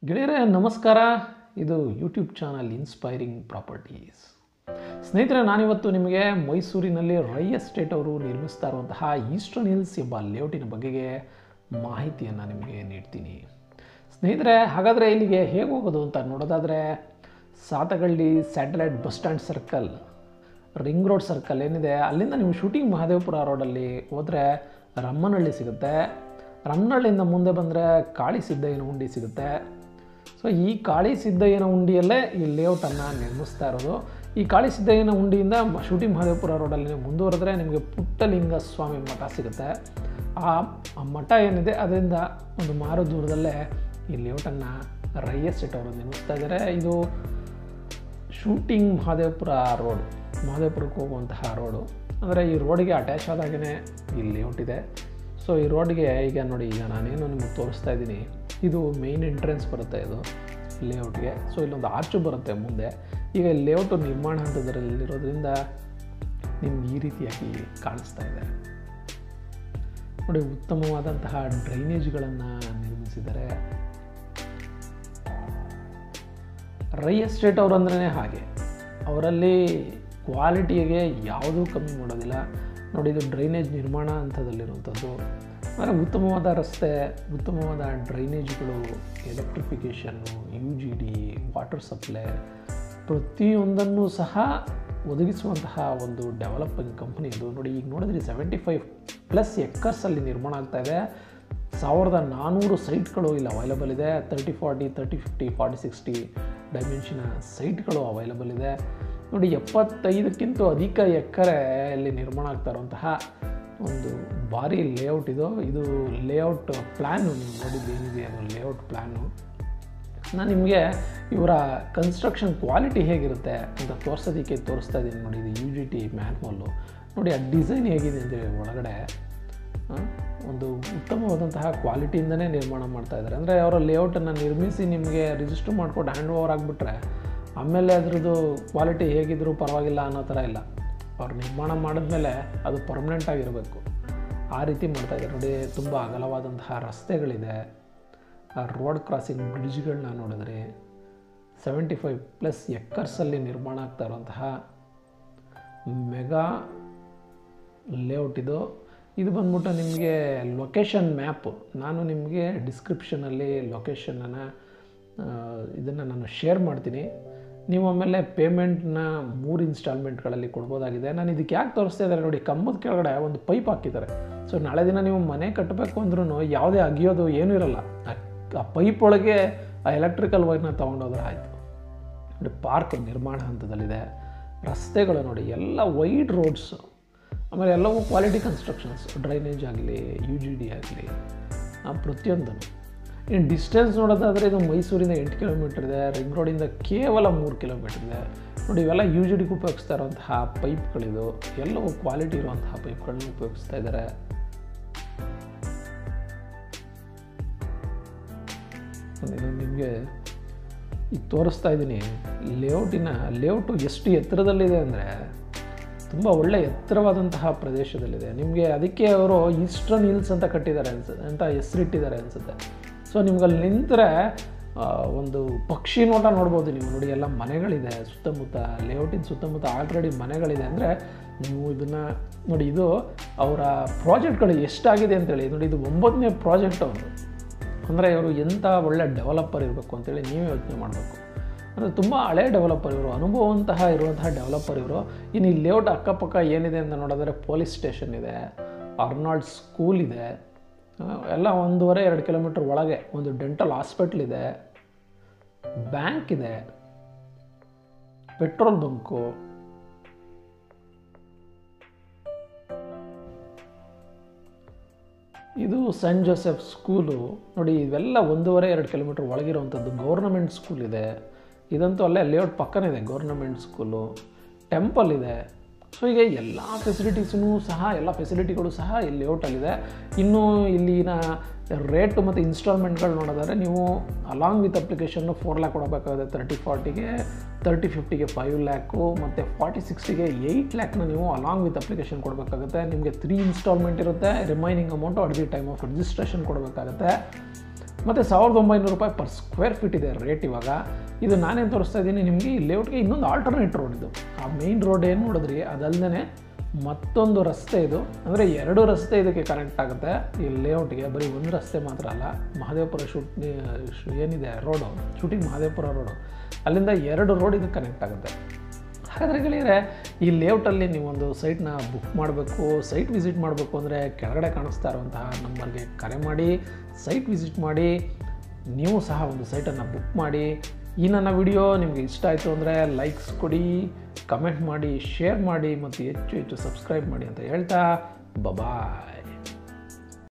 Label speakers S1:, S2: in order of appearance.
S1: ಗೆಳೆಯರೇ ನಮಸ್ಕಾರ ಇದು ಯೂಟ್ಯೂಬ್ ಚಾನಲ್ ಇನ್ಸ್ಪೈರಿಂಗ್ ಪ್ರಾಪರ್ಟೀಸ್ ಸ್ನೇಹಿತರೆ ನಾನಿವತ್ತು ನಿಮಗೆ ಮೈಸೂರಿನಲ್ಲಿ ರೈ ಎಸ್ಟೇಟ್ ಅವರು ನಿರ್ಮಿಸ್ತಾ ಇರುವಂತಹ ಈಸ್ಟರ್ನ್ ಹಿಲ್ಸ್ ಎಂಬ ಲೇಔಟಿನ ಬಗೆಗೆ ಮಾಹಿತಿಯನ್ನು ನಿಮಗೆ ನೀಡ್ತೀನಿ ಸ್ನೇಹಿತರೆ ಹಾಗಾದರೆ ಇಲ್ಲಿಗೆ ಹೇಗೆ ಹೋಗೋದು ಅಂತ ನೋಡೋದಾದರೆ Sathagalli satellite bus stand circle ring road circle ಏನಿದೆ ಅಲ್ಲಿಂದ ನೀವು ಶೂಟಿಂಗ್ ಮಹದೇವಪುರ ರೋಡಲ್ಲಿ ಹೋದರೆ ರಮ್ಮನಹಳ್ಳಿ ಸಿಗುತ್ತೆ ರಮ್ಮನಹಳ್ಳಿಯಿಂದ ಮುಂದೆ ಬಂದರೆ ಕಾಳಿ ಸಿದ್ದಯ್ಯನ ಹುಂಡಿ ಸಿಗುತ್ತೆ ಸೊ ಈ ಕಾಳಿ ಸಿದ್ದಯ್ಯನ ಹುಂಡಿಯಲ್ಲೇ ಈ ಲೇಔಟನ್ನು ನಿರ್ಮಿಸ್ತಾ ಇರೋದು ಈ ಕಾಳಿ ಸಿದ್ದಯ್ಯನ ಹುಂಡಿಯಿಂದ ಮ- ಶೂಟಿಂಗ್ ಮಹದೇವಪುರ ರೋಡಲ್ಲಿ ನೀವು ಮುಂದುವರೆದ್ರೆ ನಿಮಗೆ ಪುಟ್ಟಲಿಂಗ ಸ್ವಾಮಿ ಮಠ ಸಿಗುತ್ತೆ ಆ ಆ ಮಠ ಏನಿದೆ ಅದರಿಂದ ಒಂದು ಮಾರು ದೂರದಲ್ಲೇ ಈ ಲೇಔಟನ್ನು ರೈ ಎಸ್ಟೇಟ್ ಅವರು ನಿರ್ಮಿಸ್ತಾ ಇದ್ದಾರೆ ಇದು ಶೂಟಿಂಗ್ ಮಹದೇವಪುರ ರೋಡ್ ಮಹದೇವಪುರಕ್ಕೆ ಹೋಗುವಂತಹ ರೋಡು ಅಂದರೆ ಈ ರೋಡಿಗೆ ಅಟ್ಯಾಚ್ ಆದಾಗೇ ಈ ಲೇಔಟ್ ಇದೆ ಸೊ ಈ ರೋಡ್ಗೆ ಈಗ ನೋಡಿ ಈಗ ನಾನೇನು ನಿಮಗೆ ತೋರಿಸ್ತಾ ಇದ್ದೀನಿ ಇದು ಮೇಯ್ನ್ ಎಂಟ್ರೆನ್ಸ್ ಬರುತ್ತೆ ಇದು ಲೇಔಟ್ಗೆ ಸೊ ಇಲ್ಲೊಂದು ಆರ್ಚು ಬರುತ್ತೆ ಮುಂದೆ ಈಗ ಲೇಔಟು ನಿರ್ಮಾಣ ಹಂತದಲ್ಲಿರೋದ್ರಿಂದ ನಿಮ್ಗೆ ಈ ರೀತಿಯಾಗಿ ಕಾಣಿಸ್ತಾ ಇದೆ ನೋಡಿ ಉತ್ತಮವಾದಂತಹ ಡ್ರೈನೇಜ್ಗಳನ್ನು ನಿರ್ಮಿಸಿದ್ದಾರೆ ರೈ ಎಸ್ಟೇಟ್ ಅವರು ಅಂದ್ರೆ ಹಾಗೆ ಅವರಲ್ಲಿ ಕ್ವಾಲಿಟಿಗೆ ಯಾವುದೂ ಕಮ್ಮಿ ಮಾಡೋದಿಲ್ಲ ನೋಡಿ ಇದು ಡ್ರೈನೇಜ್ ನಿರ್ಮಾಣ ಹಂತದಲ್ಲಿರುವಂಥದ್ದು ಅಂದರೆ ಉತ್ತಮವಾದ ರಸ್ತೆ ಉತ್ತಮವಾದ ಡ್ರೈನೇಜ್ಗಳು ಎಲೆಕ್ಟ್ರಿಫಿಕೇಷನ್ನು U G D water supply ಪ್ರತಿಯೊಂದನ್ನು ಸಹ ಒದಗಿಸುವಂತಹ ಒಂದು ಡೆವಲಪಿಂಗ್ ಕಂಪ್ನಿ ಇದು ನೋಡಿ ಈಗ ನೋಡಿದ್ರಿ ಸೆವೆಂಟಿ ಫೈವ್ ಪ್ಲಸ್ ಎಕ್ಕರ್ಸಲ್ಲಿ ನಿರ್ಮಾಣ ಆಗ್ತಾ ಇದೆ ಸಾವಿರದ ನಾನ್ನೂರು ಸೈಟ್ಗಳು ಇಲ್ಲಿ ಅವೈಲಬಲ್ ಇದೆ thirty forty thirty fifty forty sixty dimension ಸೈಟ್ಗಳು ಅವೈಲಬಲ್ ಇದೆ ನೋಡಿ ಎಪ್ಪತ್ತೈದಕ್ಕಿಂತ ಅಧಿಕ ಎಕರೆಯಲ್ಲಿ ನಿರ್ಮಾಣ ಆಗ್ತಾ ಇರುವಂತಹ ಒಂದು ಭಾರಿ ಲೇಔಟ್ ಇದು ಇದು ಲೇಔಟ್ ಪ್ಲ್ಯಾನು ನೀವು ನೋಡಿದ್ದು ಏನಿದೆ ಅದು ಲೇಔಟ್ ಪ್ಲ್ಯಾನು ನಾನು ನಿಮಗೆ ಇವರ ಕನ್ಸ್ಟ್ರಕ್ಷನ್ ಕ್ವಾಲಿಟಿ ಹೇಗಿರುತ್ತೆ ಅಂತ ತೋರ್ಸೋದಕ್ಕೆ ತೋರಿಸ್ತಾ ಇದ್ದೀನಿ ನೋಡಿ ಇದು ಯು ಜಿ ಟಿ ಮ್ಯಾನ್ಹೋಲು ನೋಡಿ ಆ ಡಿಸೈನ್ ಹೇಗಿದೆ ಅಂದರೆ ಒಳಗಡೆ ಆ, ಒಂದು ಉತ್ತಮವಾದಂತಹ ಕ್ವಾಲಿಟಿಯಿಂದನೇ ನಿರ್ಮಾಣ ಮಾಡ್ತಾ ಇದ್ದಾರೆ ಅಂದರೆ ಅವರ ಲೇಔಟನ್ನು ನಿರ್ಮಿಸಿ ನಿಮಗೆ ರಿಜಿಸ್ಟರ್ ಮಾಡ್ಕೊಂಡು ಹ್ಯಾಂಡ್ ಓವರ್ ಆಗಿಬಿಟ್ರೆ ಆಮೇಲೆ ಅದ್ರದ್ದು ಕ್ವಾಲಿಟಿ ಹೇಗಿದ್ರೂ ಪರವಾಗಿಲ್ಲ ಅನ್ನೋ ಥರ ಇಲ್ಲ ಅವ್ರು ನಿರ್ಮಾಣ ಮಾಡಿದ್ಮೇಲೆ ಅದು ಪರ್ಮನೆಂಟ್ ಆಗಿರಬೇಕು ಆ ರೀತಿ ಮಾಡ್ತಾ ಇದ್ದಾರೆ ನೋಡಿ ತುಂಬ ಅಗಲವಾದಂತಹ ರಸ್ತೆಗಳಿದೆ ಆ ರೋಡ್ ಕ್ರಾಸಿಂಗ್ ಬ್ರಿಡ್ಜ್ಗಳನ್ನ ನೋಡಿದ್ರೆ ಸೆವೆಂಟಿ ಫೈವ್ ಪ್ಲಸ್ ಎಕ್ಕರ್ಸಲ್ಲಿ ನಿರ್ಮಾಣ ಆಗ್ತಾ ಇರುವಂತಹ ಮೆಗಾ ಲೇಔಟ್ ಇದು ಇದು ಬಂದ್ಬಿಟ್ಟು ನಿಮಗೆ ಲೊಕೇಶನ್ ಮ್ಯಾಪು ನಾನು ನಿಮಗೆ ಡಿಸ್ಕ್ರಿಪ್ಷನಲ್ಲಿ ಲೊಕೇಶನನ್ನು ಇದನ್ನು ನಾನು ಶೇರ್ ಮಾಡ್ತೀನಿ ನೀವು ಆಮೇಲೆ ಪೇಮೆಂಟ್ನ ಮೂರು ಇನ್ಸ್ಟಾಲ್ಮೆಂಟ್ಗಳಲ್ಲಿ ಕೊಡ್ಬೋದಾಗಿದೆ ನಾನು ಇದಕ್ಕೆ ಯಾಕೆ ತೋರಿಸ್ತಾ ಇದ್ದಾರೆ ನೋಡಿ ಕಂಬದ ಕೆಳಗಡೆ ಒಂದು ಪೈಪ್ ಹಾಕಿದ್ದಾರೆ ಸೊ ನಾಳೆ ದಿನ ನೀವು ಮನೆ ಕಟ್ಟಬೇಕು ಅಂದ್ರೂ ಯಾವುದೇ ಅಗಿಯೋದು ಏನೂ ಇರಲ್ಲ ಆ- ಆ ಪೈಪ್ ಒಳಗೆ ಆ ಎಲೆಕ್ಟ್ರಿಕಲ್ ವೈರ್ನ ತೊಗೊಂಡೋದ್ರೆ ಆಯಿತು ನೋಡಿ ಪಾರ್ಕ್ ನಿರ್ಮಾಣ ಹಂತದಲ್ಲಿದೆ ರಸ್ತೆಗಳು ನೋಡಿ ಎಲ್ಲ ವೈಡ್ ರೋಡ್ಸು ಆಮೇಲೆ ಎಲ್ಲವೂ ಕ್ವಾಲಿಟಿ ಕನ್ಸ್ಟ್ರಕ್ಷನ್ಸ್ ಡ್ರೈನೇಜ್ ಆಗಲಿ ಯು ಜಿ ಡಿ ಆಗಲಿ ಪ್ರತಿಯೊಂದೂ ಇನ್ನು ಡಿಸ್ಟೆನ್ಸ್ ನೋಡೋದಾದರೆ ಇದು ಮೈಸೂರಿಂದ ಎಂಟು ಕಿಲೋಮೀಟರ್ ಇದೆ ರಿಂಗ್ ರೋಡಿಂದ ಕೇವಲ ಮೂರು ಕಿಲೋಮೀಟರ್ ಇದೆ ನೋಡಿ ಇವೆಲ್ಲ ಯು ಜಿ ಡಿಗೆ ಉಪಯೋಗಿಸ್ತಾ ಇರುವಂತಹ ಪೈಪ್ಗಳಿದು ಎಲ್ಲವೂ ಕ್ವಾಲಿಟಿ ಇರುವಂತಹ ಪೈಪ್ಗಳನ್ನ ಉಪಯೋಗಿಸ್ತಾ ಇದ್ದಾರೆ ಇದು ನಿಮಗೆ ಈಗ ತೋರಿಸ್ತಾ ಇದ್ದೀನಿ ಲೇಔಟಿನ ಲೇಔಟು ಎಷ್ಟು ಎತ್ತರದಲ್ಲಿದೆ ಅಂದರೆ ತುಂಬ ಒಳ್ಳೆ ಎತ್ತರವಾದಂತಹ ಪ್ರದೇಶದಲ್ಲಿದೆ ನಿಮಗೆ ಅದಕ್ಕೆ ಅವರು ಈಸ್ಟರ್ನ್ ಹಿಲ್ಸ್ ಅಂತ ಕಟ್ಟಿದ್ದಾರೆ ಅನ್ಸ ಅಂತ ಹೆಸರಿಟ್ಟಿದ್ದಾರೆ ಅನಿಸುತ್ತೆ ಸೊ ನಿಮ್ಗೆ ಅಲ್ಲಿ ನಿಂತರೆ ಆ, ಒಂದು ಪಕ್ಷಿ ನೋಟ ನೋಡ್ಬೋದು ನೀವು ನೋಡಿ ಎಲ್ಲ ಮನೆಗಳಿದೆ ಸುತ್ತಮುತ್ತ ಲೇಔಟಿನ ಸುತ್ತಮುತ್ತ ಆಲ್ರೆಡಿ ಮನೆಗಳಿದೆ ಅಂದರೆ ನೀವು ಇದನ್ನು ನೋಡಿ ಇದು ಅವರ ಪ್ರಾಜೆಕ್ಟ್ಗಳು ಎಷ್ಟಾಗಿದೆ ಅಂತೇಳಿ ನೋಡಿ ಇದು ಒಂಬತ್ತನೇ ಪ್ರಾಜೆಕ್ಟ್ ಅವರು ಅಂದರೆ ಇವರು ಎಂಥ ಒಳ್ಳೆ ಡೆವಲಪರ್ ಇರಬೇಕು ಅಂತೇಳಿ ನೀವೇ ಯೋಚನೆ ಮಾಡಬೇಕು ಅಂದರೆ ತುಂಬ ಹಳೆ ಡೆವಲಪರ್ ಇವರು ಅನುಭವಂತಹ ಇರುವಂತಹ ಡೆವಲಪರ್ ಇವರು ಇನ್ನು ಈ ಲೇಔಟ್ ಅಕ್ಕಪಕ್ಕ ಏನಿದೆ ಅಂತ ನೋಡಿದ್ರೆ ಪೊಲೀಸ್ ಸ್ಟೇಷನ್ ಇದೆ ಅರ್ನಾಲ್ಡ್ ಸ್ಕೂಲ್ ಇದೆ ಆ, ಎಲ್ಲ ಒಂದೂವರೆ ಎರಡು ಕಿಲೋಮೀಟ್ರ್ ಒಳಗೆ ಒಂದು ಡೆಂಟಲ್ ಹಾಸ್ಪಿಟ್ಲ್ ಇದೆ ಬ್ಯಾಂಕ್ ಇದೆ ಪೆಟ್ರೋಲ್ ಬಂಕು ಇದು ಸೆಂಟ್ ಜೋಸೆಫ್ ಸ್ಕೂಲು ನೋಡಿ ಇವೆಲ್ಲ ಒಂದೂವರೆ ಎರಡು ಕಿಲೋಮೀಟ್ರ್ ಒಳಗಿರುವಂಥದ್ದು ಗೌರ್ನಮೆಂಟ್ ಸ್ಕೂಲ್ ಇದೆ ಇದಂತೂ ಅಲ್ಲೇ ಲೇಔಟ್ ಪಕ್ಕನೇ ಇದೆ ಗೌರ್ನಮೆಂಟ್ ಸ್ಕೂಲು ಟೆಂಪಲ್ ಇದೆ ಸೊ ಈಗ ಎಲ್ಲ ಫೆಸಿಲಿಟೀಸೂ ಸಹ ಎಲ್ಲ ಫೆಸಿಲಿಟಿಗಳು ಸಹ ಈ ಲೇಔಟಲ್ಲಿದೆ ಇನ್ನು ಇಲ್ಲಿನ ರೇಟು ಮತ್ತು ಇನ್ಸ್ಟಾಲ್ಮೆಂಟ್ಗಳು ನೋಡೋದಾದ್ರೆ ನೀವು ಅಲಾಂಗ್ ವಿತ್ ಅಪ್ಲಿಕೇಶನ್ನು ಫೋರ್ ಲ್ಯಾಕ್ ಕೊಡಬೇಕಾಗುತ್ತೆ ತರ್ಟಿ ಫಾರ್ಟಿಗೆ ತರ್ಟಿ ಫಿಫ್ಟಿಗೆ ಫೈವ್ ಲ್ಯಾಕು ಮತ್ತು ಫಾರ್ಟಿ ಸಿಕ್ಸ್ಟಿಗೆ ಏಯ್ಟ್ ಲ್ಯಾಕ್ನ ನೀವು ಅಲಾಂಗ್ ವಿತ್ ಅಪ್ಲಿಕೇಶನ್ ಕೊಡಬೇಕಾಗುತ್ತೆ ನಿಮಗೆ ತ್ರೀ ಇನ್ಸ್ಟಾಲ್ಮೆಂಟ್ ಇರುತ್ತೆ remaining amount at the time of registration ಕೊಡಬೇಕಾಗುತ್ತೆ ಮತ್ತು ಸಾವಿರದ ಒಂಬೈನೂರು ರೂಪಾಯಿ ಪರ್ ಸ್ಕ್ವೇರ್ ಫೀಟ್ ಇದೆ ರೇಟ್ ಇವಾಗ ಇದು ನಾನೇನು ತೋರಿಸ್ತಾ ಇದ್ದೀನಿ ನಿಮಗೆ ಈ ಲೇಔಟ್ಗೆ ಇನ್ನೊಂದು ಆಲ್ಟರ್ನೇಟ್ ರೋಡ್ ಇದು ಆ ಮೇಯ್ನ್ ರೋಡ್ ಏನು ನೋಡಿದ್ರಿ ಅದಲ್ಲದೆ ಮತ್ತೊಂದು ರಸ್ತೆ ಇದು ಅಂದರೆ ಎರಡು ರಸ್ತೆ ಇದಕ್ಕೆ ಕನೆಕ್ಟ್ ಆಗುತ್ತೆ ಈ ಲೇಔಟ್ಗೆ ಬರೀ ಒಂದು ರಸ್ತೆ ಮಾತ್ರ ಅಲ್ಲ ಮಹದೇವಪುರ ಶೂಟ್ ಏನಿದೆ ರೋಡು ಶೂಟಿಂಗ್ ಮಹದೇವಪುರ ರೋಡು ಅಲ್ಲಿಂದ ಎರಡು ರೋಡ್ ಇದಕ್ಕೆ ಕನೆಕ್ಟ್ ಆಗುತ್ತೆ ಹಾಗಾದರೆ ಗೆಳೆಯರೆ ಈ ಲೇಔಟಲ್ಲಿ ನೀವೊಂದು ಸೈಟ್ನ ಬುಕ್ ಮಾಡಬೇಕು ಸೈಟ್ ವಿಸಿಟ್ ಮಾಡಬೇಕು ಅಂದರೆ ಕೆಳಗಡೆ ಕಾಣಿಸ್ತಾ ಇರುವಂತಹ ನಂಬರ್ಗೆ ಕರೆ ಮಾಡಿ ಸೈಟ್ ವಿಸಿಟ್ ಮಾಡಿ ನೀವು ಸಹ ಒಂದು ಸೈಟನ್ನು ಬುಕ್ ಮಾಡಿ ಈ ನನ್ನ ವಿಡಿಯೋ ನಿಮಗೆ ಇಷ್ಟ ಆಯಿತು ಅಂದರೆ ಲೈಕ್ಸ್ ಕೊಡಿ ಕಮೆಂಟ್ ಮಾಡಿ ಶೇರ್ ಮಾಡಿ ಮತ್ತು ಹೆಚ್ಚು ಹೆಚ್ಚು ಸಬ್ಸ್ಕ್ರೈಬ್ ಮಾಡಿ ಅಂತ ಹೇಳ್ತಾ ಬಬಾಯ್